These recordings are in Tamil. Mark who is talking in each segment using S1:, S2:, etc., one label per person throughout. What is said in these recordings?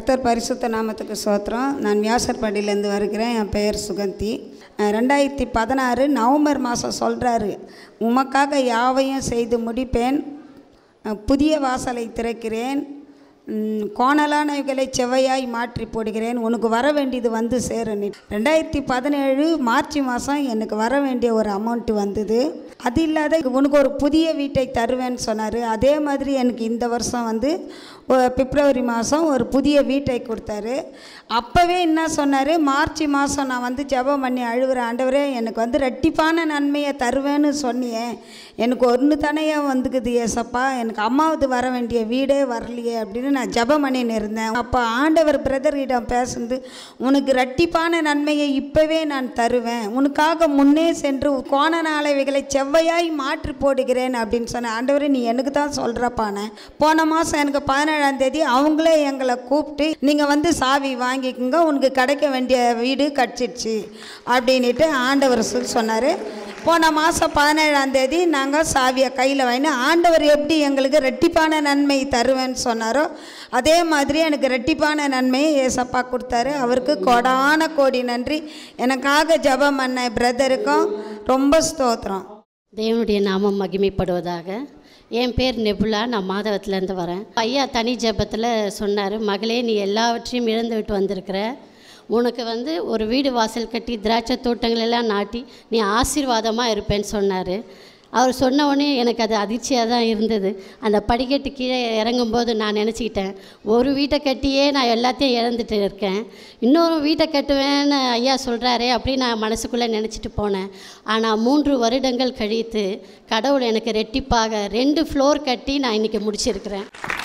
S1: கர்த்தர் பரிசுத்த நாமத்துக்கு சோத்திரம் நான் வியாசர்பாடியிலேருந்து வருகிறேன் என் பெயர் சுகந்தி அஹ் ரெண்டாயிரத்தி பதினாறு நவம்பர் மாதம் சொல்கிறாரு உமக்காக யாவையும் செய்து முடிப்பேன் அஹ் புதிய வாசலை திறக்கிறேன் ம், கோணலானவைகளை செவ்வையாய் மாற்றி போடுகிறேன் உனக்கு வர வேண்டியது வந்து சேரும் ரெண்டாயிரத்தி பதினேழு மார்ச் மாதம் எனக்கு வர வேண்டிய ஒரு அமௌண்ட்டு வந்தது அது இல்லாத உனக்கு ஒரு புதிய வீட்டை தருவேன்னு சொன்னார் அதே மாதிரி எனக்கு இந்த வருஷம் வந்து ஒ- பிப்ரவரி மாதம் ஒரு புதிய வீட்டை கொடுத்தாரு அப்போவே என்ன சொன்னார் மார்ச் மாதம் நான் வந்து ஜெபம் பண்ணி அழுகிற ஆண்டவரே எனக்கு வந்து ரெட்டிப்பான நன்மையை தருவேன்னு சொன்னியே எனக்கு ஒன்று தானையே வந்துக்குது ஏசப்பா எனக்கு அம்மாவது வர வேண்டிய வீடே வரலையே அப்படின்னு நான் ஜெபம் பண்ணின்னு இருந்தேன் அப்போ ஆண்டவர் பிரதரிடம் பேசுனது உனக்கு ரெட்டிப்பான நன்மையை இப்போவே நான் தருவேன் உனக்காக முன்னே சென்று கோண நாளைவைகளை செவ்வையாய் மாற்றி போடுகிறேன் அப்படின்னு சொன்னேன் ஆண்டவரே நீ எனக்கு தான் சொல்கிறப்பானே போன மாதம் எனக்கு பதினேழாம் தேதி அவங்களே எங்களை கூப்பிட்டு நீங்கள் வந்து சாவி வாங்கிக்கோங்க உனக்கு கிடைக்க வேண்டிய வீடு கிடச்சிடுச்சு அப்படின்ட்டு ஆண்டவர் சொன்னார் போன மாதம் பதினேழாம் தேதி நாங்கள் சாவியை கையில் வாங்கி ஆண்டவர் எப்படி எங்களுக்கு ரெட்டிப்பான நன்மை தருவேன்னு சொன்னாரோ அதே மாதிரி எனக்கு ரெட்டிப்பான நன்மையை ஏசப்பா கொடுத்தாரு அவருக்கு கொடான கோடி நன்றி எனக்காக ஜெபம் பண்ண பிரதருக்கும் ரொம்ப ஸ்தோத்திரம்
S2: தேவனுடைய நாமம் மகிமைப்படுவதாக என் பேர் நெபுலா நான் மாதவத்திலேருந்து வரேன் ஐயா தனி ஜெபத்தில் சொன்னார் மகளே நீ எல்லாவற்றையும் இழந்து விட்டு வந்திருக்கிற உனக்கு வந்து ஒரு வீடு வாசல் கட்டி திராட்சை தோட்டங்கள் எல்லாம் நாட்டி நீ ஆசீர்வாதமாக இருப்பேன்னு சொன்னார் அவர் சொன்ன உடனே எனக்கு அது அதிர்ச்சியாக தான் இருந்தது அந்த படிக்கட்டு கீழே இறங்கும்போது நான் நினச்சிக்கிட்டேன் ஒரு வீட்டை கட்டியே நான் எல்லாத்தையும் இழந்துட்டு இருக்கேன் இன்னொரு வீட்டை கட்டுவேன்னு ஐயா சொல்கிறாரே அப்படின்னு நான் மனசுக்குள்ளே நினச்சிட்டு போனேன் ஆனால் மூன்று வருடங்கள் கழித்து கடவுள் எனக்கு ரெட்டிப்பாக ரெண்டு ஃப்ளோர் கட்டி நான் இன்றைக்கி முடிச்சிருக்கிறேன்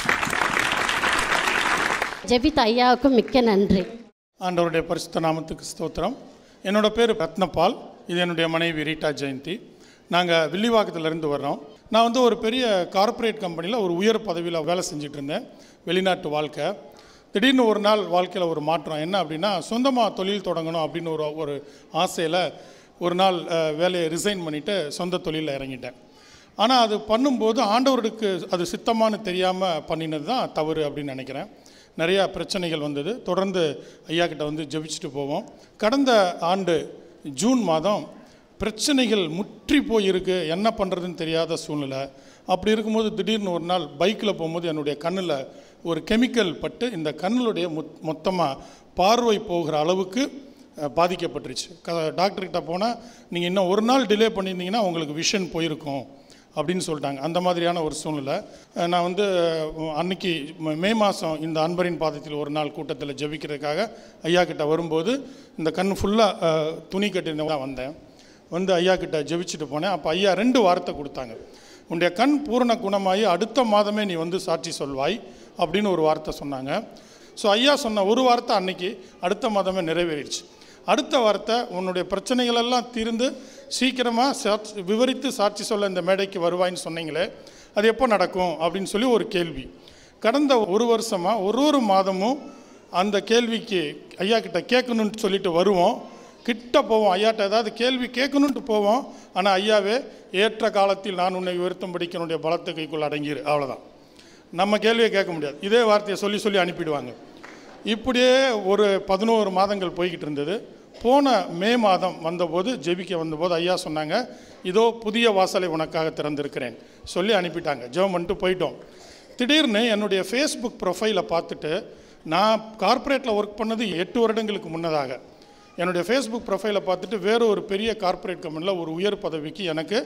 S2: ஜெபித் ஐயாவுக்கும் மிக்க நன்றி
S3: ஆண்டவருடைய பரிசுத்த நாமத்துக்கு ஸ்தோத்திரம் என்னோட பேர் ரத்னபால் இது என்னுடைய மனைவி ரீட்டா ஜெயந்தி நாங்கள் வில்லிவாக்கத்திலேருந்து வர்றோம் நான் வந்து ஒரு பெரிய கார்ப்பரேட் கம்பெனியில் ஒரு உயர் பதவியில் வேலை செஞ்சுட்டு இருந்தேன் வெளிநாட்டு வாழ்க்கை திடீர்னு ஒரு நாள் வாழ்க்கையில் ஒரு மாற்றம் என்ன அப்படின்னா சொந்தமாக தொழில் தொடங்கணும் அப்படின்னு ஒரு ஒரு ஆசையில் ஒரு நாள் அஹ், வேலையை ரிசைன் பண்ணிவிட்டு சொந்த தொழிலில் இறங்கிட்டேன் ஆனால் அது பண்ணும்போது ஆண்டவருக்கு அது சித்தமானு தெரியாமல் பண்ணினது தான் தவறு அப்படின்னு நினைக்கிறேன் நிறையா பிரச்சனைகள் வந்தது தொடர்ந்து ஐயா கிட்ட வந்து ஜெபிச்சுட்டு போவோம் கடந்த ஆண்டு ஜூன் மாதம் பிரச்சனைகள் முற்றி போயிருக்கு என்ன பண்ணுறதுன்னு தெரியாத சூழ்நிலை அப்படி இருக்கும்போது திடீர்னு ஒரு நாள் பைக்கில் போகும்போது என்னுடைய கண்ணில் ஒரு கெமிக்கல் பட்டு இந்த கண்ணுடைய மொத் மொத்தமாக பார்வை போகிற அளவுக்கு அஹ், பாதிக்கப்பட்டுருச்சு க டாக்டர்கிட்ட போனால் நீங்கள் இன்னும் ஒரு நாள் டிலே பண்ணியிருந்தீங்கன்னா உங்களுக்கு விஷன் போயிருக்கும் அப்படின்னு சொல்லிட்டாங்க அந்த மாதிரியான ஒரு சூழ்நிலை அஹ் நான் வந்து அஹ், அன்னைக்கு ம- மே மாதம் இந்த அன்பரின் பாதத்தில் ஒரு நாள் கூட்டத்தில் ஜெபிக்கிறதுக்காக ஐயா கிட்ட வரும்போது இந்த கண் ஃபுல்லாக துணி கட்டியிருந்தவங்க வந்தேன் வந்து ஐயா கிட்ட ஜெபிச்சுட்டு போனேன் அப்போ ஐயா ரெண்டு வார்த்தை கொடுத்தாங்க உன்னுடைய கண் பூரண குணமாகி அடுத்த மாதமே நீ வந்து சாட்சி சொல்வாய் அப்படின்னு ஒரு வார்த்தை சொன்னாங்க ஸோ ஐயா சொன்ன ஒரு வார்த்தை அன்னைக்கு அடுத்த மாதமே நிறைவேறிடுச்சு அடுத்த வார்த்தை உன்னுடைய பிரச்சனைகள் எல்லாம் தீர்ந்து சீக்கிரமாக சாட்சி விவரித்து சாட்சி சொல்ல இந்த மேடைக்கு வருவாய்ன்னு சொன்னீங்களே அது எப்போ நடக்கும் அப்படின்னு சொல்லி ஒரு கேள்வி கடந்த ஒரு வருஷமாக ஒரு ஒரு மாதமும் அந்த கேள்விக்கு ஐயா கிட்ட கேட்கணுன்ட்டு சொல்லிட்டு வருவோம் கிட்ட போவோம் ஐயாட்ட ஏதாவது கேள்வி கேட்கணுன்ட்டு போவோம் ஆனால் ஐயாவே ஏற்ற காலத்தில் நான் உன்னை உயர்த்தும்படிக்கு என்னுடைய பலத்தை கைக்குள் அடங்கிரு அவ்வளோதான் நம்ம கேள்வியை கேட்க முடியாது இதே வார்த்தையை சொல்லி சொல்லி அனுப்பிடுவாங்க இப்படியே ஒரு பதினோரு மாதங்கள் போய்கிட்டு இருந்தது போன மே மாதம் வந்தபோது ஜெபிக்க வந்தபோது ஐயா சொன்னாங்க இதோ புதிய வாசலை உனக்காக திறந்திருக்கிறேன் சொல்லி அனுப்பிட்டாங்க ஜெபம் பண்ணிட்டு போயிட்டோம் திடீர்னு என்னுடைய ஃபேஸ்புக் ப்ரொஃபைலை பார்த்துட்டு நான் கார்ப்பரேட்டில் ஒர்க் பண்ணது எட்டு வருடங்களுக்கு முன்னதாக என்னுடைய ஃபேஸ்புக் ப்ரொஃபைலை பார்த்துட்டு வேறு ஒரு பெரிய கார்ப்பரேட் கம்பெனியில் ஒரு உயர் பதவிக்கு எனக்கு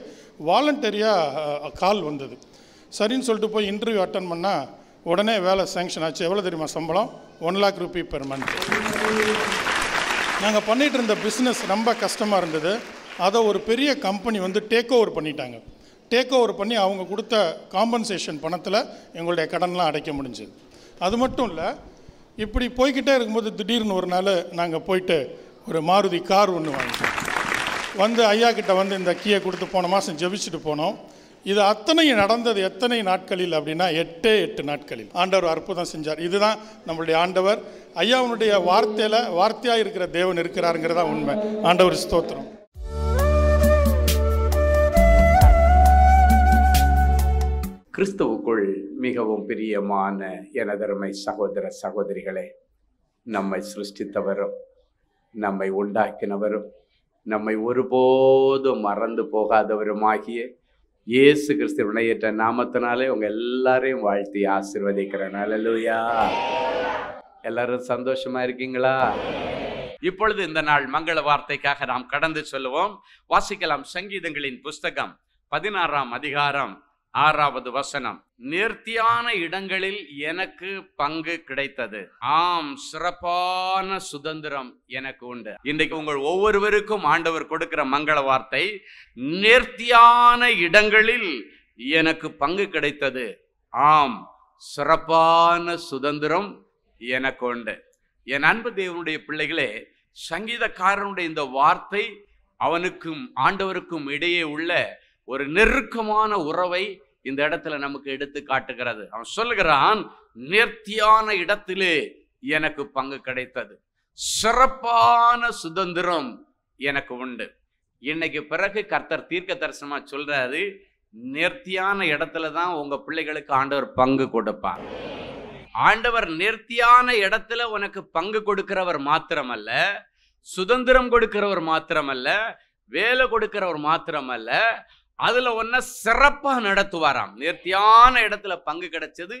S3: வாலண்டரியாக கால் வந்தது சரின்னு சொல்லிட்டு போய் இன்டர்வியூ அட்டன் பண்ணால் உடனே வேலை சேங்ஷன் ஆச்சு எவ்வளோ தெரியுமா சம்பளம் one lakh rupee per month நாங்கள் பண்ணிகிட்டு இருந்த பிஸ்னஸ் ரொம்ப கஷ்டமாக இருந்தது அதை ஒரு பெரிய கம்பெனி வந்து டேக் ஓவர் பண்ணிட்டாங்க டேக் ஓவர் பண்ணி அவங்க கொடுத்த காம்பன்சேஷன் பணத்தில் எங்களுடைய கடன்லாம் அடைக்க முடிஞ்சுது அது மட்டும் இல்லை இப்படி போய்கிட்டே இருக்கும்போது திடீர்னு ஒரு நாள் நாங்கள் போயிட்டு ஒரு மாருதி கார் ஒன்று வாங்கிட்டோம் வந்து ஐயா கிட்ட வந்து இந்த கீயை கொடுத்து போன மாதம் ஜெபிச்சுட்டு போனோம் இது அத்தனை நடந்தது எத்தனை நாட்களில் அப்படின்னா எட்டே எட்டு நாட்களில் ஆண்டவர் அற்புதம் செஞ்சார் இதுதான் நம்மளுடைய ஆண்டவர் ஐயாவுடைய வார்த்தையில் வார்த்தையாக இருக்கிற தேவன் இருக்கிறாருங்கிறதா உண்மை ஆண்டவர் ஸ்தோத்திரம்
S4: கிறிஸ்துவுக்குள் மிகவும் பிரியமான எனதருமை சகோதர சகோதரிகளே நம்மை சிருஷ்டித்தவரும் நம்மை உண்டாக்கினவரும் நம்மை ஒருபோதும் மறந்து போகாதவருமாகிய இயேசு கிறிஸ்து வினையற்ற நாமத்தினாலே உங்க எல்லாரையும் வாழ்த்தி ஆசிர்வதிக்கிறேன் அல்லேலூயா எல்லாரும் சந்தோஷமா இருக்கீங்களா இப்பொழுது இந்த நாள் மங்கள வார்த்தைக்காக நாம் கடந்து சொல்லுவோம் வாசிக்கலாம் சங்கீதங்களின் புஸ்தகம் பதினாறாம் அதிகாரம் ஆறாவது வசனம் நேர்த்தியான இடங்களில் எனக்கு பங்கு கிடைத்தது ஆம் சிறப்பான சுதந்திரம் எனக்கு உண்டு இன்றைக்கு உங்கள் ஒவ்வொருவருக்கும் ஆண்டவர் கொடுக்கிற மங்கள வார்த்தை நேர்த்தியான இடங்களில் எனக்கு பங்கு கிடைத்தது ஆம் சிறப்பான சுதந்திரம் எனக்கு உண்டு என் அன்பு தேவனுடைய பிள்ளைகளே சங்கீதக்காரனுடைய இந்த வார்த்தை அவனுக்கும் ஆண்டவருக்கும் இடையே உள்ள ஒரு நெருக்கமான உறவை இந்த இடத்துல நமக்கு எடுத்து காட்டுகிறது அவன் சொல்லுகிறான் நேர்த்தியான இடத்திலே எனக்கு பங்கு கிடைத்தது சிறப்பான சுதந்திரம் எனக்கு உண்டு இன்னைக்கு பிறகு கர்த்தர் தீர்க்க தரிசனமா சொல்றாரு நேர்த்தியான இடத்துல தான் உங்க பிள்ளைகளுக்கு ஆண்டவர் பங்கு கொடுப்பார் ஆண்டவர் நேர்த்தியான இடத்துல உனக்கு பங்கு கொடுக்கிறவர் மாத்திரமல்ல சுதந்திரம் கொடுக்கிறவர் மாத்திரமல்ல வேலை கொடுக்கிறவர் மாத்திரமல்ல அதுல ஒன்ன சிறப்பா நடத்துவாராம் நேர்த்தியான இடத்துல பங்கு கிடைச்சது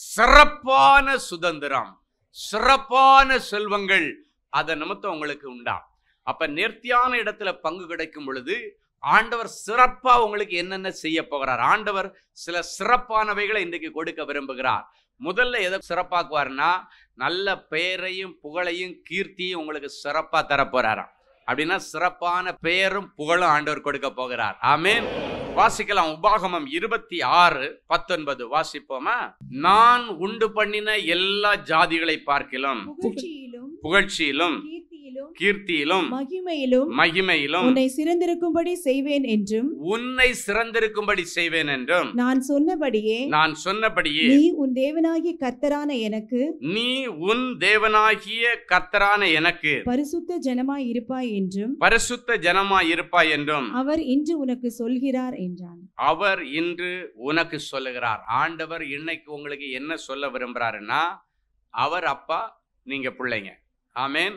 S4: சிறப்பான சுதந்திரம் சிறப்பான செல்வங்கள் அதை நிமித்தம் உங்களுக்கு உண்டா அப்ப நேர்த்தியான இடத்துல பங்கு கிடைக்கும் பொழுது ஆண்டவர் சிறப்பா உங்களுக்கு என்னென்ன செய்ய போகிறார் ஆண்டவர் சில சிறப்பானவைகளை இன்றைக்கு கொடுக்க விரும்புகிறார் முதல்ல எதை சிறப்பாக்குவார்னா நல்ல பெயரையும் புகழையும் கீர்த்தியும் உங்களுக்கு சிறப்பா தரப்போறாராம் அப்படின்னா சிறப்பான பெயரும் புகழும் ஆண்டவர் கொடுக்க போகிறார் ஆமென் வாசிக்கலாம் உபாகமம் இருபத்தி ஆறு பத்தொன்பது வாசிப்போமா நான் உண்டு பண்ணின எல்லா ஜாதிகளை பார்க்கிலும்
S5: புகழ்ச்சியிலும்
S4: புகழ்ச்சியிலும்
S5: கீர்த்தியிலும்
S4: கீர்த்தியிலும்
S5: மகிமையிலும்
S4: மகிமையிலும்
S5: உன்னை சிறந்திருக்கும்படி செய்வேன் என்றும்
S4: உன்னை சிறந்திருக்கும்படி செய்வேன் என்றும்
S5: நான் சொன்னபடியே
S4: நான் சொன்னபடியே
S5: நீ உன் தேவனாகிய கர்த்தரான எனக்கு
S4: நீ உன் தேவனாகிய கர்த்தரான எனக்கு
S5: பரிசுத்த ஜனமாய் இருப்பாய் என்றும்
S4: பரிசுத்த ஜனமாய் இருப்பாய் என்றும்
S5: அவர் இன்று உனக்கு சொல்கிறார் என்றான்
S4: அவர் இன்று உனக்கு சொல்லுகிறார் ஆண்டவர் இன்னைக்கு உங்களுக்கு என்ன சொல்ல விரும்புறாருன்னா அவர் அப்பா நீங்க பிள்ளைங்க ஆமென்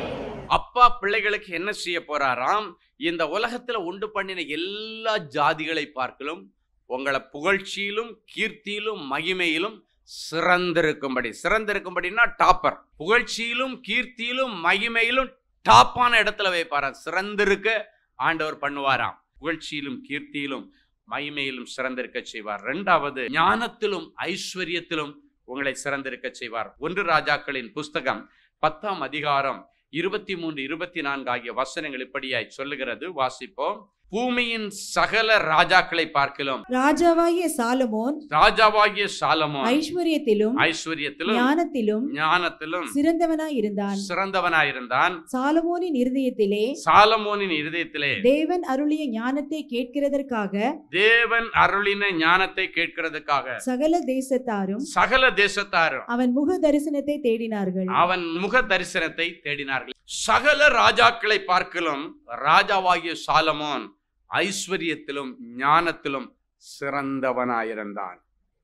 S4: அப்பா பிள்ளைகளுக்கு என்ன செய்ய போறாராம் இந்த உலகத்துல உண்டு பண்ணின எல்லா ஜாதிகளை பார்க்கலும் உங்களை புகழ்ச்சியிலும் கீர்த்தியிலும் மகிமையிலும் சிறந்திருக்கும்படி சிறந்திருக்கும்படினா டாப்பர் புகழ்ச்சியிலும் கீர்த்தியிலும் மகிமையிலும் டாப்பான இடத்துல வைப்பாராம் சிறந்திருக்க ஆண்டவர் பண்ணுவாராம் புகழ்ச்சியிலும் கீர்த்தியிலும் மகிமையிலும் சிறந்திருக்க செய்வார் ரெண்டாவது ஞானத்திலும் ஐஸ்வர்யத்திலும் உங்களை சிறந்திருக்க செய்வார் ஒன்று ராஜாக்களின் புஸ்தகம் பத்தாம் அதிகாரம் இருபத்தி மூன்று இருபத்தி நான்கு ஆகிய வசனங்கள் இப்படியாய் சொல்லுகிறது வாசிப்போம் பூமியின் சகல ராஜாக்களை பார்க்கலாம்
S5: ராஜாவாகிய சாலமோன்
S4: ராஜாவாகிய சாலமோன்
S5: ஐஸ்வர்யத்திலும்
S4: ஐஸ்வர்யத்திலும்
S5: ஞானத்திலும்
S4: ஞானத்திலும்
S5: சிறந்தவனாய் இருந்தான்
S4: சிறந்தவனாயிருந்தான்
S5: சாலமோனின் இருதயத்திலே
S4: சாலமோனின் இருதயத்திலே
S5: தேவன் அருளிய ஞானத்தை கேட்கிறதற்காக
S4: தேவன் அருளின ஞானத்தை கேட்கிறதுக்காக
S5: சகல தேசத்தாரும்
S4: சகல தேசத்தாரும்
S5: அவன் முக தரிசனத்தை தேடினார்கள்
S4: அவன் முக தரிசனத்தை தேடினார்கள் சகல ராஜாக்களை பார்க்கலும் ராஜாவாகிய சாலமோன் ஐஸ்வர்யத்திலும் ஞானத்திலும் சிறந்தவனாயிருந்தான்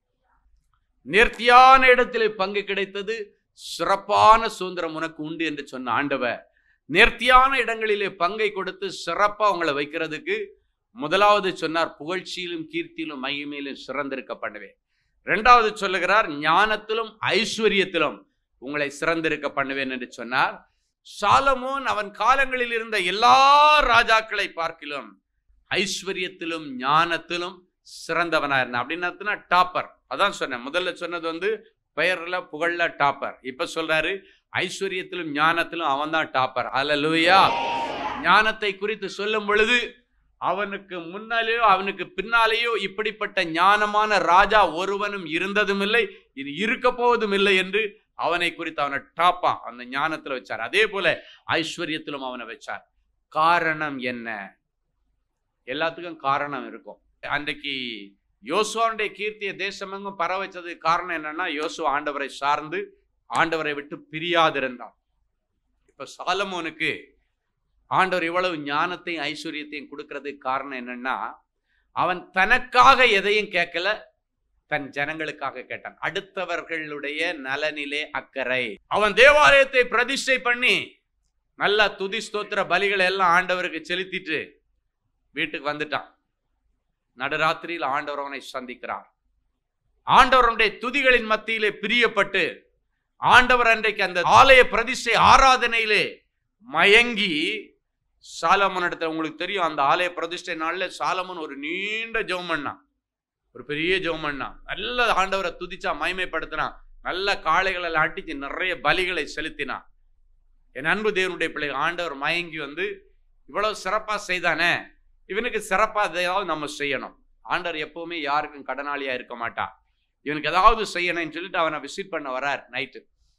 S4: நேர்த்தியான இடத்திலே பங்கு கிடைத்தது சிறப்பான சுதந்திரம் உனக்கு உண்டு என்று சொன்ன ஆண்டவர் நேர்த்தியான இடங்களிலே பங்கை கொடுத்து சிறப்பா உங்களை வைக்கிறதுக்கு முதலாவது சொன்னார் புகழ்ச்சியிலும் கீர்த்தியிலும் மகிமையிலும் சிறந்திருக்க பண்ணுவேன் இரண்டாவது சொல்லுகிறார் ஞானத்திலும் ஐஸ்வர்யத்திலும் உங்களை சிறந்திருக்க பண்ணுவேன் என்று சொன்னார் சாலமோன் அவன் காலங்களில் இருந்த எல்லா ராஜாக்களை பார்க்கிலும் ஐஸ்வர்யத்திலும் ஞானத்திலும் சிறந்தவனா இருந்தான் அப்படின்னா டாப்பர் அதான் சொன்னேன் முதல்ல சொன்னது வந்து பெயர்ல புகழ்ல டாப்பர் இப்ப சொல்றாரு ஐஸ்வர்யத்திலும் ஞானத்திலும் அவன் தான் டாப்பர் அல்ல ஞானத்தை குறித்து சொல்லும் பொழுது அவனுக்கு முன்னாலேயோ அவனுக்கு பின்னாலேயோ இப்படிப்பட்ட ஞானமான ராஜா ஒருவனும் இருந்ததும் இல்லை இது இருக்க போவதும் இல்லை என்று அவனை குறித்து அவனை டாப்பா அந்த ஞானத்துல வச்சார் அதே போல ஐஸ்வர்யத்திலும் அவனை வச்சார் காரணம் என்ன எல்லாத்துக்கும் காரணம் இருக்கும் அன்றைக்கு யோசுவாவுடைய கீர்த்திய தேசமெங்கும் பரவ வச்சது காரணம் என்னன்னா யோசுவா ஆண்டவரை சார்ந்து ஆண்டவரை விட்டு பிரியாதிருந்தான் இப்ப சாலமோனுக்கு ஆண்டவர் இவ்வளவு ஞானத்தையும் ஐஸ்வர்யத்தையும் கொடுக்கறதுக்கு காரணம் என்னன்னா அவன் தனக்காக எதையும் கேட்கல தன் ஜனங்களுக்காக கேட்டான் அடுத்தவர்களுடைய நலனிலே அக்கறை அவன் தேவாலயத்தை பிரதிஷ்டை பண்ணி நல்லா துதி ஸ்தோத்திர பலிகளை எல்லாம் ஆண்டவருக்கு செலுத்திட்டு வீட்டுக்கு வந்துட்டான் நடுராத்திரியில் ஆண்டவர் அவனை சந்திக்கிறார் ஆண்டவருடைய துதிகளின் மத்தியிலே பிரியப்பட்டு ஆண்டவர் அன்றைக்கு அந்த ஆலய பிரதிஷ்டை ஆராதனையிலே மயங்கி சாலமன் இடத்துல உங்களுக்கு தெரியும் அந்த ஆலய பிரதிஷ்டை நாள்ல சாலமன் ஒரு நீண்ட ஜெபம் பண்ணான் ஒரு பெரிய ஜெபம் பண்ணான் நல்ல ஆண்டவரை துதிச்சா மகிமைப்படுத்தினான் நல்ல காளைகளை எல்லாம் அடிச்சு நிறைய பலிகளை செலுத்தினான் என் அன்பு தேவனுடைய பிள்ளை ஆண்டவர் மயங்கி வந்து இவ்வளவு சிறப்பா செய்தானே இவனுக்கு சிறப்பா ஏதாவது நம்ம செய்யணும் ஆண்டவர் எப்பவுமே யாருக்கும் கடனாளியா இருக்க மாட்டா இவனுக்கு ஏதாவது செய்யணும்னு சொல்லிட்டு அவனை விசிட் பண்ண வரார் நைட்டு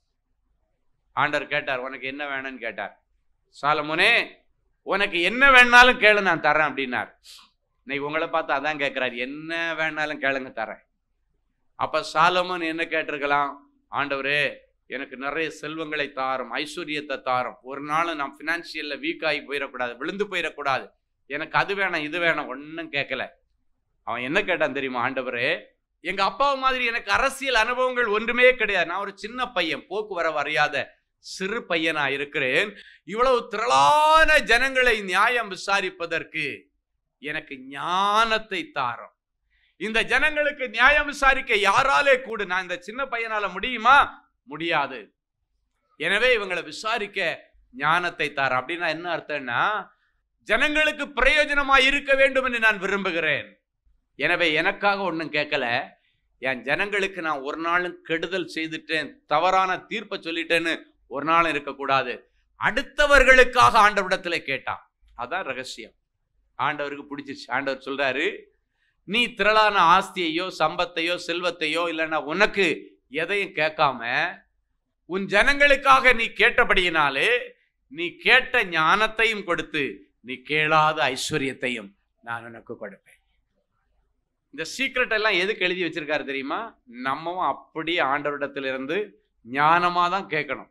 S4: ஆண்டவர் கேட்டார் உனக்கு என்ன வேணும்னு கேட்டார் சாலமோனே உனக்கு என்ன வேணாலும் கேளு நான் தரேன் அப்படின்னார் இன்னைக்கு உங்களை பார்த்து அதான் கேட்கிறாரு என்ன வேணாலும் கேளுங்க தரேன் அப்ப சாலமோன் என்ன கேட்டிருக்கலாம் ஆண்டவரே எனக்கு நிறைய செல்வங்களை தாரும் ஐஸ்வர்யத்தை தாரும் ஒரு நாள் நான் ஃபினான்ஷியல்ல வீக் ஆகி போயிடக்கூடாது விழுந்து போயிடக்கூடாது எனக்கு அது வேணாம் இது வேணாம் ஒன்றும் கேட்கல அவன் என்ன கேட்டான் தெரியுமா ஆண்டவரே எங்க அப்பா மாதிரி எனக்கு அரசியல் அனுபவங்கள் ஒன்றுமே கிடையாது நான் ஒரு சின்ன பையன் போக்குவரவு அறியாத சிறு பையனா இருக்கிறேன் இவ்வளவு திரளான ஜனங்களை நியாயம் விசாரிப்பதற்கு எனக்கு ஞானத்தை தாரும் இந்த ஜனங்களுக்கு நியாயம் விசாரிக்க யாராலே கூடு நான் இந்த சின்ன பையனால முடியுமா முடியாது எனவே இவங்களை விசாரிக்க ஞானத்தை தார அப்படின்னா என்ன அர்த்தம்னா ஜனங்களுக்கு பிரயோஜனமா இருக்க வேண்டும் என்று நான் விரும்புகிறேன் எனவே எனக்காக ஒன்றும் கேட்கல என் ஜனங்களுக்கு நான் ஒரு நாளும் கெடுதல் செய்துட்டேன் தவறான தீர்ப்பை சொல்லிட்டேன்னு ஒரு நாளும் இருக்கக்கூடாது அடுத்தவர்களுக்காக ஆண்டவரிடத்துல கேட்டான் அதான் ரகசியம் ஆண்டவருக்கு பிடிச்சிருச்சு ஆண்டவர் சொல்றாரு நீ திரளான ஆஸ்தியையோ சம்பத்தையோ செல்வத்தையோ இல்லைன்னா உனக்கு எதையும் கேட்காம உன் ஜனங்களுக்காக நீ கேட்டபடியினாலே நீ கேட்ட ஞானத்தையும் கொடுத்து நீ கேளாத ஐஸ்வர்யத்தையும் நான் உனக்கு கொடுப்பேன் இந்த சீக்ரெட் எல்லாம் எதுக்கு எழுதி வச்சிருக்காரு தெரியுமா நம்மவும் அப்படியே ஆண்டவரிடத்திலிருந்து ஞானமா தான் கேட்கணும்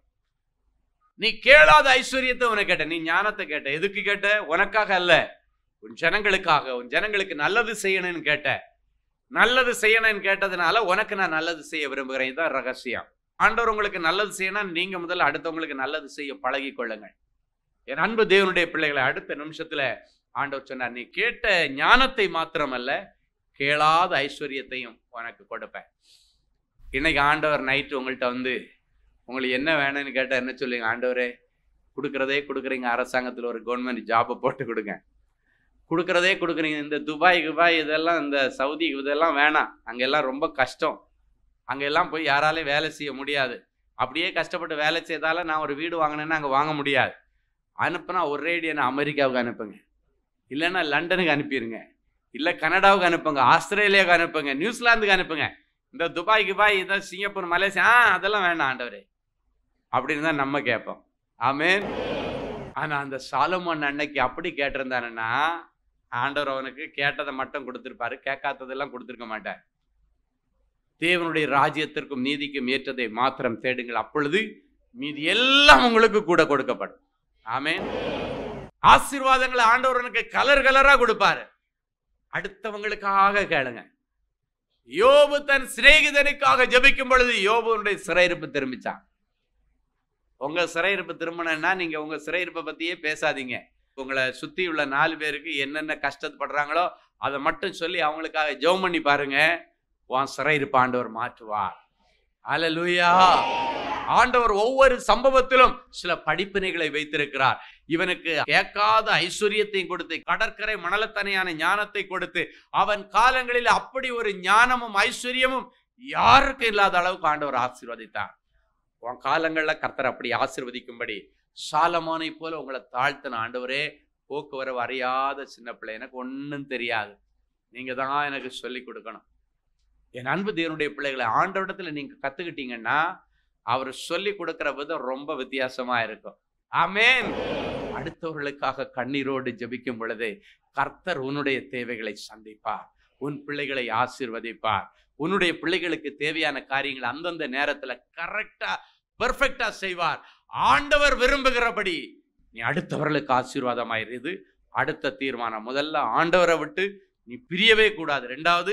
S4: நீ கேளாத ஐஸ்வர்யத்தை உனக்கு கேட்ட நீ ஞானத்தை கேட்ட எதுக்கு கேட்ட உனக்காக அல்ல உன் ஜனங்களுக்காக உன் ஜனங்களுக்கு நல்லது செய்யணும்னு கேட்ட நல்லது செய்யணும்னு கேட்டதுனால உனக்கு நான் நல்லது செய்ய விரும்புகிறேன் இதுதான் ரகசியம் ஆண்டவர் உங்களுக்கு நல்லது செய்யணும் நீங்க முதல்ல அடுத்தவங்களுக்கு நல்லது செய்ய பழகி கொள்ளுங்கள் என் அன்பு தேவனுடைய பிள்ளைகளை அடுத்த நிமிஷத்துல ஆண்டவர் சொன்னார் நீ கேட்ட ஞானத்தை மாத்திரமல்ல கேளாத ஐஸ்வர்யத்தையும் உனக்கு கொடுப்பேன் இன்னைக்கு ஆண்டவர் நைட்டு உங்கள்கிட்ட வந்து உங்களுக்கு என்ன வேணும்னு கேட்டால் என்ன சொல்லுங்க ஆண்டவரே கொடுக்குறதே கொடுக்குறீங்க அரசாங்கத்தில் ஒரு கவர்மெண்ட் ஜாபை போட்டு கொடுங்க கொடுக்குறதே கொடுக்குறீங்க இந்த துபாய் குபாய் இதெல்லாம் இந்த சவுதி இதெல்லாம் வேணாம் அங்கெல்லாம் ரொம்ப கஷ்டம் அங்கெல்லாம் போய் யாராலையும் வேலை செய்ய முடியாது அப்படியே கஷ்டப்பட்டு வேலை செய்தால நான் ஒரு வீடு வாங்கினேன்னா அங்கே வாங்க முடியாது அனுப்புனா ஒரேடி என்ன அமெரிக்காவுக்கு அனுப்புங்க இல்லைன்னா லண்டனுக்கு அனுப்பிடுங்க இல்லை கனடாவுக்கு அனுப்புங்க ஆஸ்திரேலியாவுக்கு அனுப்புங்க நியூசிலாந்துக்கு அனுப்புங்க இந்த துபாய் குபாய் இதை சிங்கப்பூர் மலேசியா ஆ அதெல்லாம் வேண்டாம் ஆண்டவரே அப்படின்னு தான் நம்ம கேட்போம் ஆமேன் ஆனால் அந்த சாலமோன் அன்னைக்கு அப்படி கேட்டிருந்தாருன்னா ஆண்டவர் அவனுக்கு கேட்டதை மட்டும் கொடுத்துருப்பாரு கேட்காததெல்லாம் கொடுத்துருக்க மாட்டார் தேவனுடைய ராஜ்யத்திற்கும் நீதிக்கும் ஏற்றதை மாத்திரம் தேடுங்கள் அப்பொழுது மீதி எல்லாம் உங்களுக்கு கூட கொடுக்கப்படும் ஆமேன் ஆசீர்வாதங்களை ஆண்டவர் எனக்கு கலர் கலரா கொடுப்பாரு அடுத்தவங்களுக்காக கேளுங்க யோபு தன் சிநேகிதனுக்காக ஜெபிக்கும் பொழுது யோபுனுடைய சிறையிருப்பு திரும்பிச்சான் உங்க சிறையிருப்பு திரும்பினா நீங்க உங்க சிறையிருப்பை பத்தியே பேசாதீங்க உங்களை சுத்தி உள்ள நாலு பேருக்கு என்னென்ன கஷ்டப்படுறாங்களோ அதை மட்டும் சொல்லி அவங்களுக்காக ஜெபம் பண்ணி பாருங்க உன் சிறையிருப்பு ஆண்டவர் மாற்றுவார் அலலுயா ஆண்டவர் ஒவ்வொரு சம்பவத்திலும் சில படிப்பினைகளை வைத்திருக்கிறார் இவனுக்கு கேட்காத ஐஸ்வர்யத்தையும் கொடுத்து கடற்கரை மணலத்தனையான ஞானத்தை கொடுத்து அவன் காலங்களில் அப்படி ஒரு ஞானமும் ஐஸ்வர்யமும் யாருக்கும் இல்லாத அளவுக்கு ஆண்டவர் ஆசீர்வதித்தார் உன் காலங்களில் கர்த்தர் அப்படி ஆசீர்வதிக்கும்படி சாலமோனை போல உங்களை தாழ்த்தின ஆண்டவரே போக்குவரவு அறியாத சின்ன பிள்ளை எனக்கு ஒன்றும் தெரியாது நீங்க தான் எனக்கு சொல்லி கொடுக்கணும் என் அன்பு தேவனுடைய பிள்ளைகளை ஆண்டவரிடத்துல நீங்க கத்துக்கிட்டீங்கன்னா அவர் சொல்லி கொடுக்கிற விதம் ரொம்ப வித்தியாசமா இருக்கும் ஆமேன் அடுத்தவர்களுக்காக கண்ணீரோடு ஜெபிக்கும் பொழுது கர்த்தர் உன்னுடைய தேவைகளை சந்திப்பார் உன் பிள்ளைகளை ஆசீர்வதிப்பார் உன்னுடைய பிள்ளைகளுக்கு தேவையான காரியங்களை அந்தந்த நேரத்துல கரெக்டா பெர்ஃபெக்டா செய்வார் ஆண்டவர் விரும்புகிறபடி நீ அடுத்தவர்களுக்கு ஆசீர்வாதமாயிரு இது அடுத்த தீர்மானம் முதல்ல ஆண்டவரை விட்டு நீ பிரியவே கூடாது ரெண்டாவது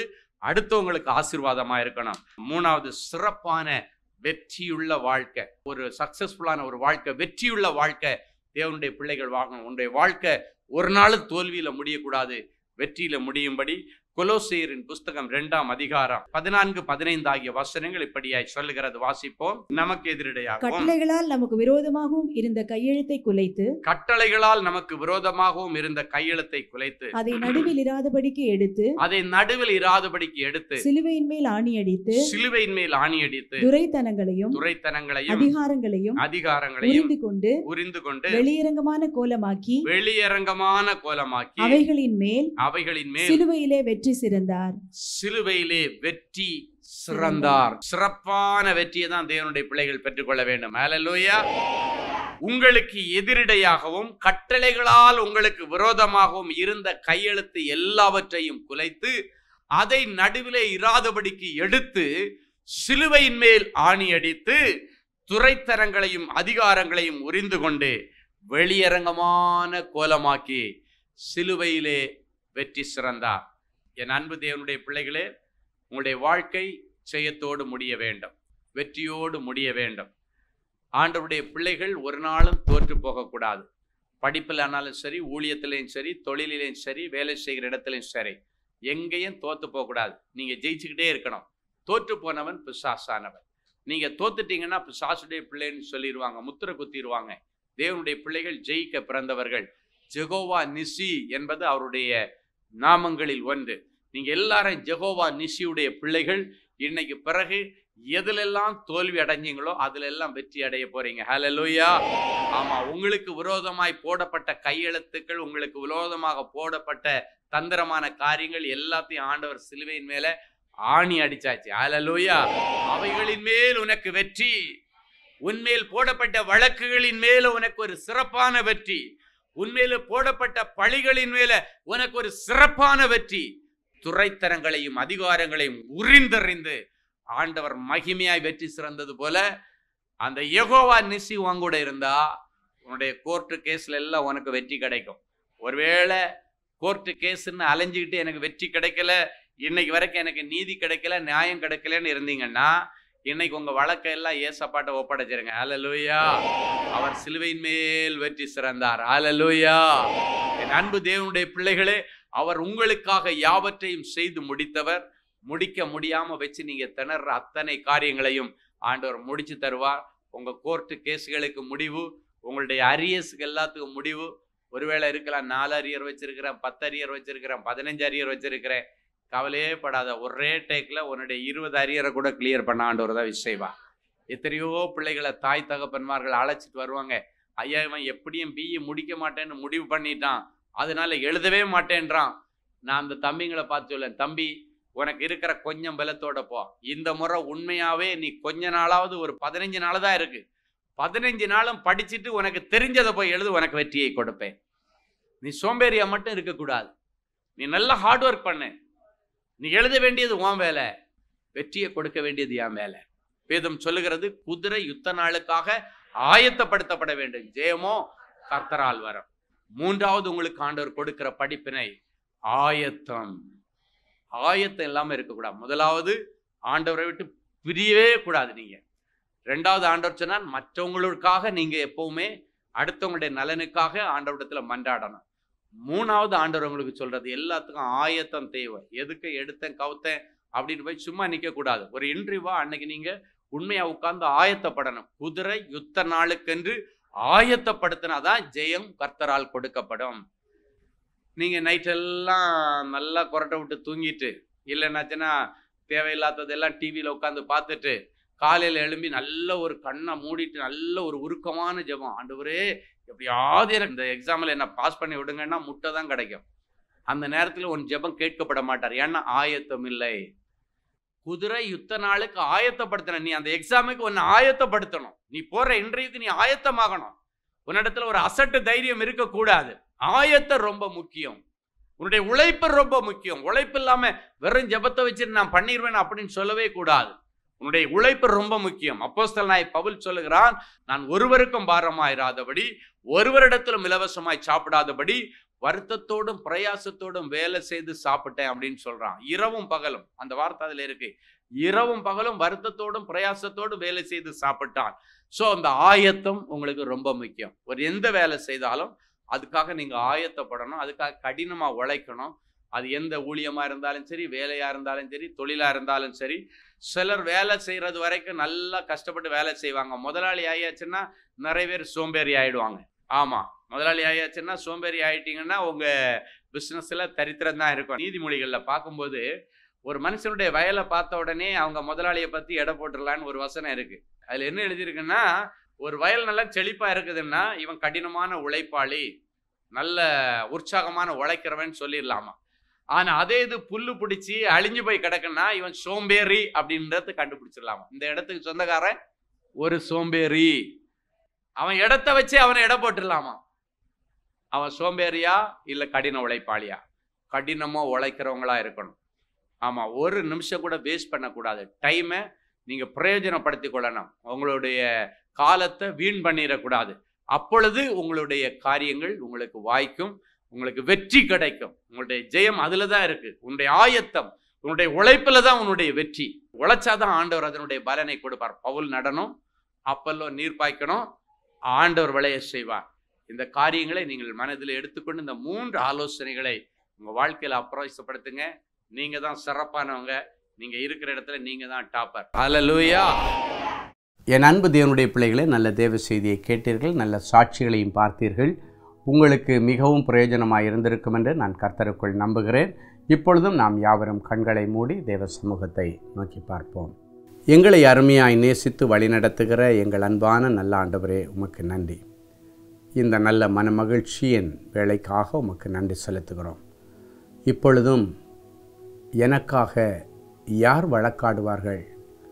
S4: அடுத்தவங்களுக்கு ஆசீர்வாதமா இருக்கணும் மூணாவது சிறப்பான வெற்றியுள்ள வாழ்க்கை ஒரு சக்சஸ்ஃபுல்லான ஒரு வாழ்க்கை வெற்றியுள்ள வாழ்க்கை தேவனுடைய பிள்ளைகள் வாங்கணும் உன்னுடைய வாழ்க்கை ஒரு நாளும் தோல்வியில முடியக்கூடாது வெற்றியில முடியும்படி கொலோசேயரின் புஸ்தகம் இரண்டாம் அதிகாரம் பதினான்கு பதினைந்து ஆகிய வசனங்கள் இப்படியாய் சொல்லுகிறது வாசிப்போம் நமக்கு எதிரிடையாகவும்
S5: கட்டளைகளால் நமக்கு விரோதமாகவும் இருந்த கையெழுத்தை குலைத்து
S4: கட்டளைகளால் நமக்கு விரோதமாகவும் இருந்த கையெழுத்தை குலைத்து
S5: அதை நடுவில் இராதபடிக்கு எடுத்து
S4: அதை நடுவில் இராதபடிக்கு எடுத்து
S5: சிலுவையின் மேல் ஆணியடித்து
S4: சிலுவையின் மேல் ஆணியடித்து
S5: துரைத்தனங்களையும்
S4: துரைத்தனங்களையும்
S5: அதிகாரங்களையும்
S4: அதிகாரங்களையும்
S5: உரிந்து கொண்டு
S4: உரிந்து கொண்டு
S5: வெளியரங்கமான கோலமாக்கி
S4: வெளியரங்கமான கோலமாக்கி
S5: அவைகளின் மேல்
S4: அவைகளின் மேல்
S5: சிலுவையிலே வெற்றி சிறந்தார்
S4: சிலுவையிலே வெற்றி சிறந்தார் சிறப்பான வெற்றியை தான் தேவனுடைய பிள்ளைகள் பெற்றுக்கொள்ள வேண்டும் ஹalleluya உங்களுக்கு எதிரிடையாகவும் கட்டளைகளால் உங்களுக்கு விரோதமாகவும் இருந்த கையெழுத்து எல்லாவற்றையும் குலைத்து அதை நடுவிலே இராதபடிக்கு எடுத்து சிலுவையின் மேல் ஆணி அடித்து துரைத்தரங்களையும் அதிகாரங்களையும் உரிந்து கொண்டு வெளியரங்கமான கோலமாக்கி சிலுவையிலே வெற்றி சிறந்தார் என் அன்பு தேவனுடைய பிள்ளைகளே உங்களுடைய வாழ்க்கை ஜெயத்தோடு முடிய வேண்டும் வெற்றியோடு முடிய வேண்டும் ஆண்டவருடைய பிள்ளைகள் ஒரு நாளும் தோற்று போகக்கூடாது படிப்பில் ஆனாலும் சரி ஊழியத்திலையும் சரி தொழிலிலையும் சரி வேலை செய்கிற இடத்துலையும் சரி எங்கேயும் தோற்று போகக்கூடாது நீங்கள் ஜெயிச்சுக்கிட்டே இருக்கணும் தோற்று போனவன் பிசாசானவன் நீங்கள் தோத்துட்டீங்கன்னா பிசாசுடைய பிள்ளைன்னு சொல்லிடுவாங்க முத்திரை குத்திடுவாங்க தேவனுடைய பிள்ளைகள் ஜெயிக்க பிறந்தவர்கள் ஜெகோவா நிசி என்பது அவருடைய நாமங்களில் ஒன்று நீங்க எல்லாரும் ஜெகோவா நிசியுடைய பிள்ளைகள் இன்னைக்கு பிறகு எதுலெல்லாம் தோல்வி அடைஞ்சீங்களோ அதுல எல்லாம் வெற்றி அடைய போறீங்க ஹalleluya ஆமா உங்களுக்கு விரோதமாய் போடப்பட்ட கையெழுத்துக்கள் உங்களுக்கு விரோதமாக போடப்பட்ட தந்திரமான காரியங்கள் எல்லாத்தையும் ஆண்டவர் சிலுவையின் மேல ஆணி அடிச்சாச்சு ஹalleluya அவைகளின் மேல் உனக்கு வெற்றி உன்மேல் போடப்பட்ட வழக்குகளின் மேல உனக்கு ஒரு சிறப்பான வெற்றி உன்மேல போடப்பட்ட பழிகளின் மேல உனக்கு ஒரு சிறப்பான வெற்றி துறைத்தரங்களையும் அதிகாரங்களையும் உரிந்தறிந்து ஆண்டவர் மகிமையாய் வெற்றி சிறந்தது போல அந்த யெகோவா நிசி உன் கூட இருந்தா உன்னுடைய கோர்ட்டு கேஸ்ல எல்லாம் உனக்கு வெற்றி கிடைக்கும் ஒருவேளை கோர்ட்டு கேஸ்ன்னு அலைஞ்சுக்கிட்டு எனக்கு வெற்றி கிடைக்கல இன்னைக்கு வரைக்கும் எனக்கு நீதி கிடைக்கல நியாயம் கிடைக்கலன்னு இருந்தீங்கன்னா இன்னைக்கு உங்க வழக்கெல்லாம் ஏசப்பாட்ட ஒப்படைச்சிருங்க ஹalleluya அவர் சிலுவையின் மேல் வெற்றி சிறந்தார் ஹalleluya என் அன்பு தேவனுடைய பிள்ளைகளே அவர் உங்களுக்காக யாவற்றையும் செய்து முடித்தவர் முடிக்க முடியாம வச்சு நீங்க திணற அத்தனை காரியங்களையும் ஆண்டவர் முடிச்சு தருவார் உங்க கோர்ட்டு கேஸுகளுக்கு முடிவு உங்களுடைய அரியர்ஸுக்கு எல்லாத்துக்கும் முடிவு ஒருவேளை இருக்கலாம் நாலு அரியர் வச்சிருக்கிறேன் பத்து அரியர் வச்சிருக்கிறேன் பதினஞ்சு அரியர் வச்சிருக்கிறேன் கவலையே படாத ஒரே டேக்கில் உன்னுடைய இருபது அரியரை கூட கிளியர் பண்ண ஆண்டவர் தான் விஷயவா எத்தனையோ பிள்ளைகளை தாய் தகப்பன்மார்கள் அழைச்சிட்டு வருவாங்க ஐயா இவன் எப்படியும் பிஇ முடிக்க மாட்டேன்னு முடிவு பண்ணிட்டான் அதனால எழுதவே மாட்டேன்றான் நான் அந்த தம்பிங்களை பார்த்து சொல்லேன் தம்பி உனக்கு இருக்கிற கொஞ்சம் பலத்தோட போ இந்த முறை உண்மையாவே நீ கொஞ்ச நாளாவது ஒரு பதினஞ்சு நாள் தான் இருக்கு பதினஞ்சு நாளும் படிச்சுட்டு உனக்கு தெரிஞ்சதை போய் எழுது உனக்கு வெற்றியை கொடுப்பேன் நீ சோம்பேறியா மட்டும் இருக்கக்கூடாது நீ நல்லா ஹார்ட் ஒர்க் பண்ணு நீ எழுத வேண்டியது உன் வேலை வெற்றியை கொடுக்க வேண்டியது என் வேலை வேதம் சொல்லுகிறது குதிரை யுத்த நாளுக்காக ஆயத்தப்படுத்தப்பட வேண்டும் ஜெயமோ கர்த்தரால் வரும் மூன்றாவது உங்களுக்கு ஆண்டவர் கொடுக்கிற படிப்பினை ஆயத்தம் ஆயத்தம் இல்லாம இருக்கக்கூடாது முதலாவது ஆண்டவரை விட்டு பிரியவே கூடாது நீங்க ரெண்டாவது ஆண்டவர் சொன்னால் மற்றவங்களுக்காக நீங்க எப்பவுமே அடுத்தவங்களுடைய நலனுக்காக ஆண்டவரிடத்துல மன்றாடணும் மூணாவது ஆண்டவர் உங்களுக்கு சொல்றது எல்லாத்துக்கும் ஆயத்தம் தேவை எதுக்கு எடுத்தேன் கவுத்தேன் அப்படின்னு போய் சும்மா நிக்க கூடாது ஒரு இன்டர்வியூவா அன்னைக்கு நீங்க உண்மையா உட்கார்ந்து ஆயத்தப்படணும் குதிரை யுத்த நாளுக்கென்று ஆயத்தப்படுத்தினாதான் ஜெயம் கர்த்தரால் கொடுக்கப்படும் நீங்க நைட்டெல்லாம் நல்லா கொரட்டை விட்டு தூங்கிட்டு இல்லைன்னாச்சுன்னா தேவையில்லாததெல்லாம் டிவியில் உட்காந்து பார்த்துட்டு காலையில் எழும்பி நல்ல ஒரு கண்ணை மூடிட்டு நல்ல ஒரு உருக்கமான ஜெபம் ஆண்டவரே எப்படியாவது எனக்கு இந்த எக்ஸாமில் என்ன பாஸ் பண்ணி விடுங்கன்னா முட்டை தான் கிடைக்கும் அந்த நேரத்தில் உன் ஜெபம் கேட்கப்பட மாட்டார் ஏன்னா ஆயத்தம் இல்லை குதிரை யுத்த நாளுக்கு ஆயத்தப்படுத்தணும் நீ அந்த எக்ஸாமுக்கு உன்னை ஆயத்தப்படுத்தணும் நீ போற இன்டர்வியூக்கு நீ ஆயத்தமாகணும் உன்னிடத்துல ஒரு அசட்டு தைரியம் இருக்கக்கூடாது ஆயத்தம் ரொம்ப முக்கியம் உன்னுடைய உழைப்பு ரொம்ப முக்கியம் உழைப்பு இல்லாம வெறும் ஜெபத்தை வச்சுட்டு நான் பண்ணிடுவேன் அப்படின்னு சொல்லவே கூடாது உன்னுடைய உழைப்பு ரொம்ப முக்கியம் அப்போஸ்தல நாய் பவுல் சொல்லுகிறான் நான் ஒருவருக்கும் பாரமாயிராதபடி ஒருவரிடத்திலும் இலவசமாய் சாப்பிடாதபடி வருத்தத்தோடும் பிரயாசத்தோடும் வேலை செய்து சாப்பிட்டேன் அப்படின்னு சொல்றான் இரவும் பகலும் அந்த வார்த்தை அதுல இருக்கு இரவும் பகலும் வருத்தத்தோடும் பிரயாசத்தோடும் வேலை செய்து சாப்பிட்டான் ஸோ அந்த ஆயத்தம் உங்களுக்கு ரொம்ப முக்கியம் ஒரு எந்த வேலை செய்தாலும் அதுக்காக நீங்க ஆயத்தப்படணும் அதுக்காக கடினமா உழைக்கணும் அது எந்த ஊழியமா இருந்தாலும் சரி வேலையா இருந்தாலும் சரி தொழிலா இருந்தாலும் சரி சிலர் வேலை செய்யறது வரைக்கும் நல்லா கஷ்டப்பட்டு வேலை செய்வாங்க முதலாளி ஆயாச்சுன்னா நிறைய பேர் சோம்பேறி ஆயிடுவாங்க ஆமா முதலாளி ஆயாச்சுன்னா சோம்பேறி ஆயிட்டீங்கன்னா உங்க பிசினஸ்ல தரித்திரம் தான் இருக்கும் நீதிமொழிகள்ல பார்க்கும்போது ஒரு மனுஷனுடைய வயலை பார்த்த உடனே அவங்க முதலாளியை பத்தி எடை போட்டுடலான்னு ஒரு வசனம் இருக்கு அதுல என்ன எழுதியிருக்குன்னா ஒரு வயல் நல்லா செழிப்பா இருக்குதுன்னா இவன் கடினமான உழைப்பாளி நல்ல உற்சாகமான உழைக்கிறவன் சொல்லிடலாமா ஆனா அதே இது புல்லு பிடிச்சி அழிஞ்சு போய் கிடக்குன்னா இவன் சோம்பேறி அப்படின்றத கண்டுபிடிச்சிடலாமா இந்த இடத்துக்கு சொந்தக்காரன் ஒரு சோம்பேறி அவன் இடத்த வச்சு அவனை எடை போட்டுடலாமா அவன் சோம்பேறியா இல்ல கடின உழைப்பாளியா கடினமா உழைக்கிறவங்களா இருக்கணும் ஆமா ஒரு நிமிஷம் கூட வேஸ்ட் பண்ணக்கூடாது டைமை நீங்க பிரயோஜனப்படுத்தி கொள்ளணும் உங்களுடைய காலத்தை வீண் பண்ணிடக்கூடாது அப்பொழுது உங்களுடைய காரியங்கள் உங்களுக்கு வாய்க்கும் உங்களுக்கு வெற்றி கிடைக்கும் உங்களுடைய ஜெயம் அதுல தான் இருக்கு உன்னுடைய ஆயத்தம் உன்னுடைய உழைப்புல தான் உன்னுடைய வெற்றி உழைச்சாதான் ஆண்டவர் அதனுடைய பலனை கொடுப்பார் பவுல் நடனம் அப்பல்லோ நீர் பாய்க்கணும் ஆண்டவர் விளைய செய்வார் இந்த காரியங்களை நீங்கள் மனதில் எடுத்துக்கொண்டு இந்த மூன்று ஆலோசனைகளை உங்க வாழ்க்கையில அப்பிரவேசப்படுத்துங்க நீங்க தான் சிறப்பானவங்க நீங்க இருக்கிற இடத்துல நீங்க தான் டாப்பர் ஹalleluya
S6: என் அன்பு தேவனுடைய பிள்ளைகளே நல்ல தேவ செய்தியை கேட்டீர்கள் நல்ல சாட்சிகளையும் பார்த்தீர்கள் உங்களுக்கு மிகவும் பிரயோஜனமாக இருந்திருக்கும் என்று நான் கர்த்தருக்குள் நம்புகிறேன் இப்பொழுதும் நாம் யாவரும் கண்களை மூடி தேவ சமூகத்தை நோக்கி பார்ப்போம் எங்களை அருமையாய் நேசித்து வழிநடத்துகிற எங்கள் அன்பான நல்ல ஆண்டவரே உமக்கு நன்றி இந்த நல்ல மனமகிழ்ச்சியின் வேலைக்காக உமக்கு நன்றி செலுத்துகிறோம் இப்பொழுதும் எனக்காக யார் வழக்காடுவார்கள்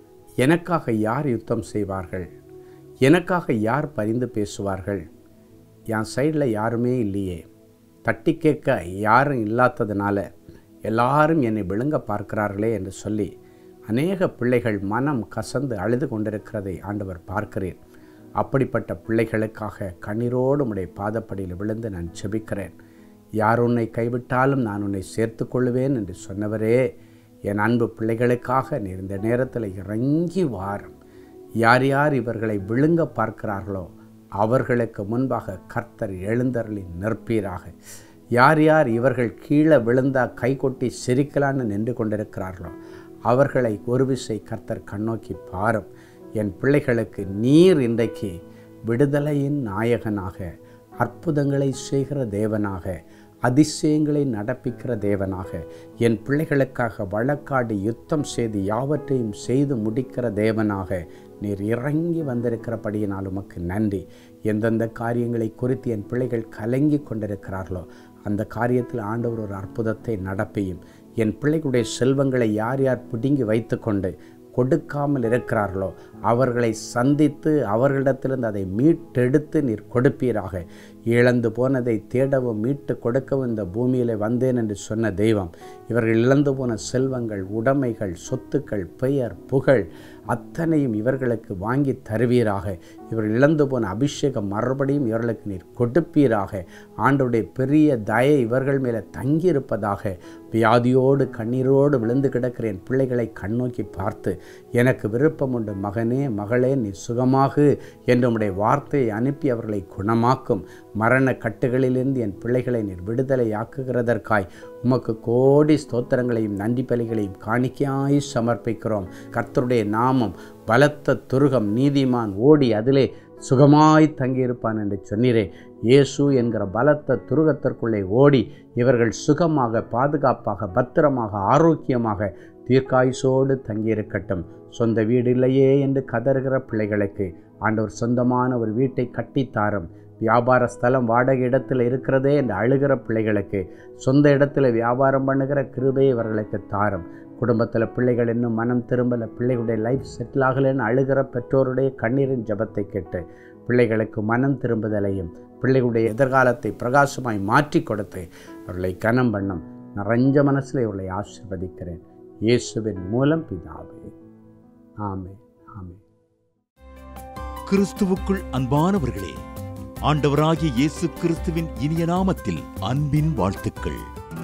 S6: எனக்காக யார் யுத்தம் செய்வார்கள் எனக்காக யார் பரிந்து பேசுவார்கள் என் சைடில் யாருமே இல்லையே தட்டி கேட்க யாரும் இல்லாததுனால எல்லாரும் என்னை விழுங்க பார்க்கிறார்களே என்று சொல்லி அநேக பிள்ளைகள் மனம் கசந்து அழுது கொண்டிருக்கிறதை ஆண்டவர் பார்க்கிறேன் அப்படிப்பட்ட பிள்ளைகளுக்காக கண்ணீரோடு உடைய பாதப்படியில் விழுந்து நான் செபிக்கிறேன் யார் உன்னை கைவிட்டாலும் நான் உன்னை சேர்த்து கொள்வேன் என்று சொன்னவரே என் அன்பு பிள்ளைகளுக்காக நீர் இந்த நேரத்தில் இறங்கி வாரும் யார் யார் இவர்களை விழுங்க பார்க்கிறார்களோ அவர்களுக்கு முன்பாக கர்த்தர் எழுந்தருளி நிற்பீராக யார் யார் இவர்கள் கீழே விழுந்தா கை கொட்டி சிரிக்கலான்னு நின்று கொண்டிருக்கிறார்களோ அவர்களை ஒரு விசை கர்த்தர் கண்ணோக்கி பாரும் என் பிள்ளைகளுக்கு நீர் இன்றைக்கு விடுதலையின் நாயகனாக அற்புதங்களை செய்கிற தேவனாக அதிசயங்களை நடப்பிக்கிற தேவனாக என் பிள்ளைகளுக்காக வழக்காடி யுத்தம் செய்து யாவற்றையும் செய்து முடிக்கிற தேவனாக நீர் இறங்கி வந்திருக்கிறபடியினால் உமக்கு நன்றி எந்தெந்த காரியங்களை குறித்து என் பிள்ளைகள் கலங்கி கொண்டிருக்கிறார்களோ அந்த காரியத்தில் ஆண்டவர் ஒரு அற்புதத்தை நடப்பியும் என் பிள்ளைகளுடைய செல்வங்களை யார் யார் பிடுங்கி வைத்துக்கொண்டு கொடுக்காமல் இருக்கிறார்களோ அவர்களை சந்தித்து அவர்களிடத்திலிருந்து அதை மீட்டெடுத்து நீர் கொடுப்பீராக இழந்து போனதை தேடவும் மீட்டு கொடுக்கவும் இந்த பூமியில் வந்தேன் என்று சொன்ன தெய்வம் இவர்கள் இழந்து போன செல்வங்கள் உடைமைகள் சொத்துக்கள் பெயர் புகழ் அத்தனையும் இவர்களுக்கு வாங்கி தருவீராக இவர்கள் இழந்து போன அபிஷேகம் மறுபடியும் இவர்களுக்கு நீர் கொடுப்பீராக ஆண்டோடைய பெரிய தயை இவர்கள் மேலே தங்கியிருப்பதாக வியாதியோடு கண்ணீரோடு விழுந்து கிடக்கிற என் பிள்ளைகளை கண்ணோக்கி பார்த்து எனக்கு விருப்பம் உண்டு மகனே மகளே நீ சுகமாகு என்று உம்முடைய வார்த்தையை அனுப்பி அவர்களை குணமாக்கும் மரண கட்டுகளிலிருந்து என் பிள்ளைகளை நீர் விடுதலையாக்குகிறதற்காய் உமக்கு கோடி ஸ்தோத்திரங்களையும் நன்றி பலிகளையும் காணிக்கையாய் சமர்ப்பிக்கிறோம் கர்த்தருடைய நாமம் பலத்த துருகம் நீதிமான் ஓடி அதிலே சுகமாய் தங்கியிருப்பான் என்று சொன்னீரே இயேசு என்கிற பலத்த துருகத்திற்குள்ளே ஓடி இவர்கள் சுகமாக பாதுகாப்பாக பத்திரமாக ஆரோக்கியமாக தீர்க்காயுசோடு தங்கியிருக்கட்டும் சொந்த வீடு இல்லையே என்று கதறுகிற பிள்ளைகளுக்கு ஆண்டவர் சொந்தமான ஒரு வீட்டை கட்டித்தாரும் வியாபார ஸ்தலம் வாடகை இடத்துல இருக்கிறதே என்று அழுகிற பிள்ளைகளுக்கு சொந்த இடத்துல வியாபாரம் பண்ணுகிற கிருபை இவர்களுக்கு தாரும் குடும்பத்தில் பிள்ளைகள் இன்னும் மனம் திரும்பல பிள்ளைகளுடைய லைஃப் செட்டில் ஆகலைன்னு அழுகிற பெற்றோருடைய கண்ணீரின் ஜபத்தை கேட்டு பிள்ளைகளுக்கு மனம் திரும்புதலையும் பிள்ளைகளுடைய எதிர்காலத்தை பிரகாசமாய் மாற்றி கொடுத்து அவர்களை கனம் பண்ணும் நிறைஞ்ச மனசில் இவர்களை ஆசிர்வதிக்கிறேன் இயேசுவின் மூலம் பிதாவே ஆமே ஆமே
S7: கிறிஸ்துவுக்குள் அன்பானவர்களே ஆண்டவராகிய இயேசு கிறிஸ்துவின் இனிய நாமத்தில் அன்பின் வாழ்த்துக்கள்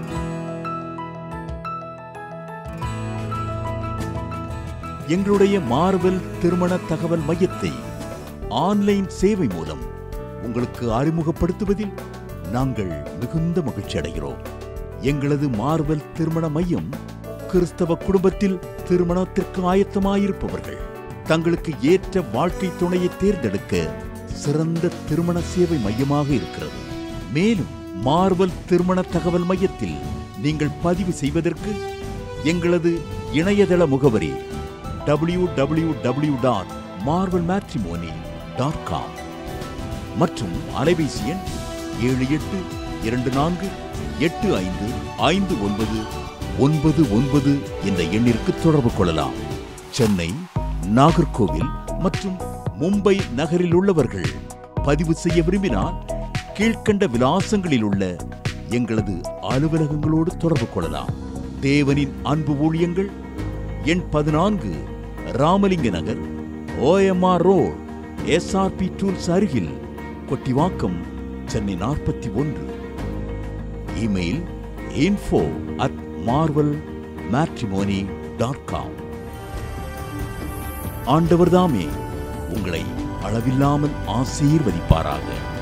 S7: எங்களுடைய மார்வெல் திருமண தகவல் மையத்தை ஆன்லைன் சேவை மூலம் உங்களுக்கு அறிமுகப்படுத்துவதில் நாங்கள் மிகுந்த மகிழ்ச்சி அடைகிறோம் எங்களது மார்வெல் திருமண மையம் கிறிஸ்தவ குடும்பத்தில் திருமணத்திற்கு ஆயத்தமாயிருப்பவர்கள் தங்களுக்கு ஏற்ற வாழ்க்கை துணையை தேர்ந்தெடுக்க சிறந்த திருமண சேவை மையமாக இருக்கிறது மேலும் மார்வல் திருமண தகவல் மையத்தில் நீங்கள் பதிவு செய்வதற்கு எங்களது இணையதள முகவரி W W W dot Marvel Matrimony dot com மற்றும் அலைபேசி எண் ஏழு எட்டு இரண்டு நான்கு எட்டு ஐந்து ஐந்து ஒன்பது ஒன்பது ஒன்பது என்ற எண்ணிற்கு தொடர்பு கொள்ளலாம் சென்னை நாகர்கோவில் மற்றும் மும்பை நகரில் உள்ளவர்கள் பதிவு செய்ய விரும்பினால் கீழ்க்கண்ட விலாசங்களில் உள்ள எங்களது அலுவலகங்களோடு தொடர்பு கொள்ளலாம் தேவனின் அன்பு ஊழியங்கள் எண் பதினான்கு Ramalinga Nagar OMR road SRP tools அருகில் கொட்டிவாக்கம் சென்னை நாற்பத்தி ஒன்று email info at Marvel Matrimony dot com ஆண்டவர்தாமே உங்களை அளவில்லாமல் ஆசீர்வதிப்பாராக